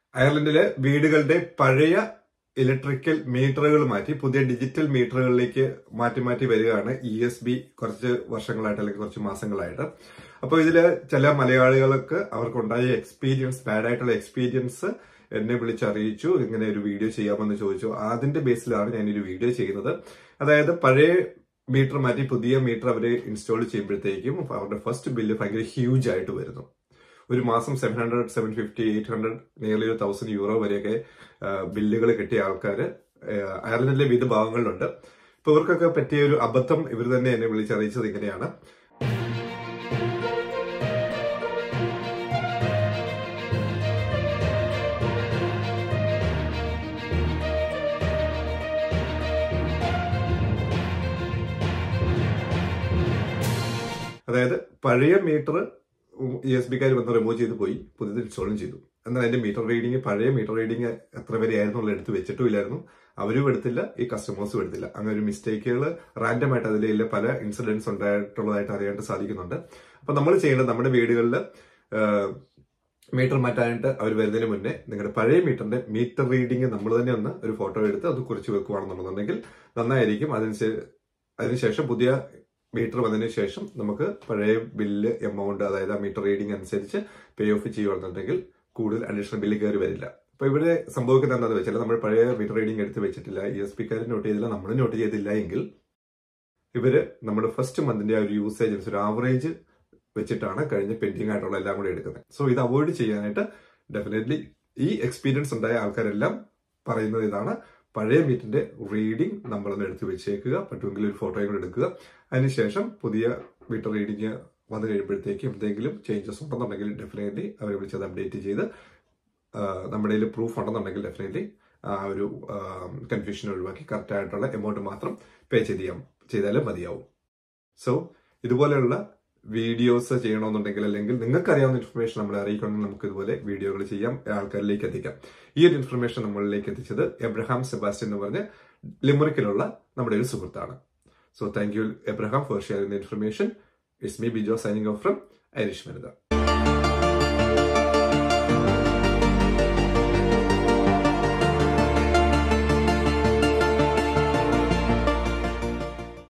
അയർലൻഡിലെ വീടുകളുടെ പഴയ ഇലക്ട്രിക്കൽ മീറ്ററുകൾ മാറ്റി പുതിയ ഡിജിറ്റൽ മീറ്ററുകളിലേക്ക് മാറ്റി മാറ്റി വരികയാണ് ഇ എസ് ബി കുറച്ച് വർഷങ്ങളായിട്ട് അല്ലെങ്കിൽ കുറച്ച് മാസങ്ങളായിട്ട് അപ്പോൾ ഇതില് ചില മലയാളികൾക്ക് അവർക്കുണ്ടായ എക്സ്പീരിയൻസ് ബാഡ് ആയിട്ടുള്ള എക്സ്പീരിയൻസ് എന്നെ വിളിച്ചറിയിച്ചു ഇങ്ങനെ ഒരു വീഡിയോ ചെയ്യാമെന്ന് ചോദിച്ചു അതിന്റെ ബേസിലാണ് ഞാൻ ഒരു വീഡിയോ ചെയ്യുന്നത് അതായത് പഴയ മീറ്റർ മാറ്റി പുതിയ മീറ്റർ അവർ ഇൻസ്റ്റാൾ ചെയ്യുമ്പോഴത്തേക്കും അവരുടെ ഫസ്റ്റ് ബില്ല് ഭയങ്കര ഹ്യൂജ് ആയിട്ട് വരുന്നു ഒരു മാസം seven hundred seven fifty eight hundred nearly ഒരു തൗസൻഡ് യൂറോ വരെയൊക്കെ ബില്ലുകൾ കിട്ടിയ ആൾക്കാർ അയർലൻഡിലെ വിവിധ ഭാഗങ്ങളിലുണ്ട് ഇപ്പൊ ഇവർക്കൊക്കെ പറ്റിയ ഒരു അബദ്ധം ഇവർ തന്നെ എന്നെ വിളിച്ചറിയിച്ചത് ഇങ്ങനെയാണ് അതായത് പഴയ മീറ്റർ ഇ എസ് ബിക്കാർ വന്ന് റിമൂവ് ചെയ്ത് പോയി പുതിയത് ഇൻസ്റ്റാളും ചെയ്തു എന്നാൽ അതിന്റെ മീറ്റർ റീഡിങ് പഴയ മീറ്റർ റീഡിങ് എത്ര വരെ ആയിരുന്നു എടുത്ത് വെച്ചിട്ടും ഇല്ലായിരുന്നു അവരും എടുത്തില്ല ഈ കസ്റ്റമേഴ്സും എടുത്തില്ല അങ്ങനെ ഒരു മിസ്റ്റേക്കുകൾ റാൻഡം ആയിട്ട് അതിലെ പല ഇൻസിഡൻസ് ഉണ്ടായിട്ടുള്ളതായിട്ട് അറിയാനായിട്ട് സാധിക്കുന്നുണ്ട് അപ്പൊ നമ്മൾ ചെയ്യേണ്ടത് നമ്മുടെ വീടുകളിൽ മീറ്റർ മാറ്റാനായിട്ട് അവർ വരുന്നതിന് മുന്നേ നിങ്ങളുടെ പഴയ മീറ്ററിന്റെ മീറ്റർ റീഡിങ് നമ്മൾ തന്നെ ഒന്ന് ഒരു ഫോട്ടോ എടുത്ത് അത് കുറിച്ച് വെക്കുകയാണെന്നുണ്ടെങ്കിൽ നന്നായിരിക്കും അതിന് അതിനുശേഷം പുതിയ മീറ്റർ വന്നതിന് ശേഷം നമുക്ക് പഴയ ബില്ല് എമൗണ്ട് അതായത് ആ മീറ്റർ റീഡിംഗ് അനുസരിച്ച് പേ ഓഫ് ചെയ്യുകയാണെന്നുണ്ടെങ്കിൽ കൂടുതൽ അഡീഷണൽ ബില്ല് കയറി വരില്ല അപ്പൊ ഇവിടെ സംഭവിക്കുന്നത് എന്താണെന്ന് വെച്ചാൽ നമ്മൾ പഴയ മീറ്റർ റീഡിംഗ് എടുത്ത് വെച്ചിട്ടില്ല ഇ എസ് പിക്കാർ നോട്ട് ചെയ്തില്ല നമ്മൾ നോട്ട് ചെയ്തില്ല എങ്കിൽ ഇവര് നമ്മുടെ ഫസ്റ്റ് മന്തിന്റെ ആ ഒരു യൂസേജ് ഒരു ആവറേജ് വെച്ചിട്ടാണ് കഴിഞ്ഞ പെൻഡിങ് ആയിട്ടുള്ള എല്ലാം കൂടി എടുക്കുന്നത് സോ ഇത് അവോയ്ഡ് ചെയ്യാനായിട്ട് ഡെഫിനറ്റ്ലി ഈ എക്സ്പീരിയൻസ് ഉണ്ടായ ആൾക്കാരെല്ലാം പറയുന്നത് ഇതാണ് പഴയ മീറ്റിന്റെ റീഡിംഗ് നമ്മളൊന്ന് എടുത്ത് വെച്ചേക്കുക പറ്റുമെങ്കിൽ ഒരു ഫോട്ടോയും കൂടെ എടുക്കുക അതിനുശേഷം പുതിയ മീറ്റർ റീഡിംഗ് വന്നു കഴിയുമ്പോഴത്തേക്കും എന്തെങ്കിലും ചേഞ്ചസ് ഉണ്ടെന്നുണ്ടെങ്കിൽ ഡെഫിനറ്റ്ലി അവരെ വിളിച്ചത് അപ്ഡേറ്റ് ചെയ്ത് നമ്മുടെ കയ്യിൽ പ്രൂഫ് ഉണ്ടെന്നുണ്ടെങ്കിൽ ഡെഫിനറ്റ്ലി ആ ഒരു കൺഫ്യൂഷൻ ഒഴിവാക്കി കറക്റ്റ് ആയിട്ടുള്ള എമൗണ്ട് മാത്രം പേ ചെയ്യാം ചെയ്താലും മതിയാവും സോ ഇതുപോലെയുള്ള വീഡിയോസ് ചെയ്യണമെന്നുണ്ടെങ്കിൽ അല്ലെങ്കിൽ നിങ്ങൾക്ക് അറിയാവുന്ന ഇൻഫർമേഷൻ നമ്മളെ അറിയിക്കണമെങ്കിൽ നമുക്ക് ഇതുപോലെ വീഡിയോകൾ ചെയ്യാം ആൾക്കാരിലേക്ക് എത്തിക്കാം ഈ ഒരു ഇൻഫർമേഷൻ നമ്മളിലേക്ക് എത്തിച്ചത് എബ്രഹാം സെബാസ്റ്റ്യൻ എന്ന് പറഞ്ഞ ലിമറിക്കിലുള്ള നമ്മുടെ ഒരു സുഹൃത്താണ് so thank you Abraham for sharing the information it's me Bijo signing off from Irish Marutha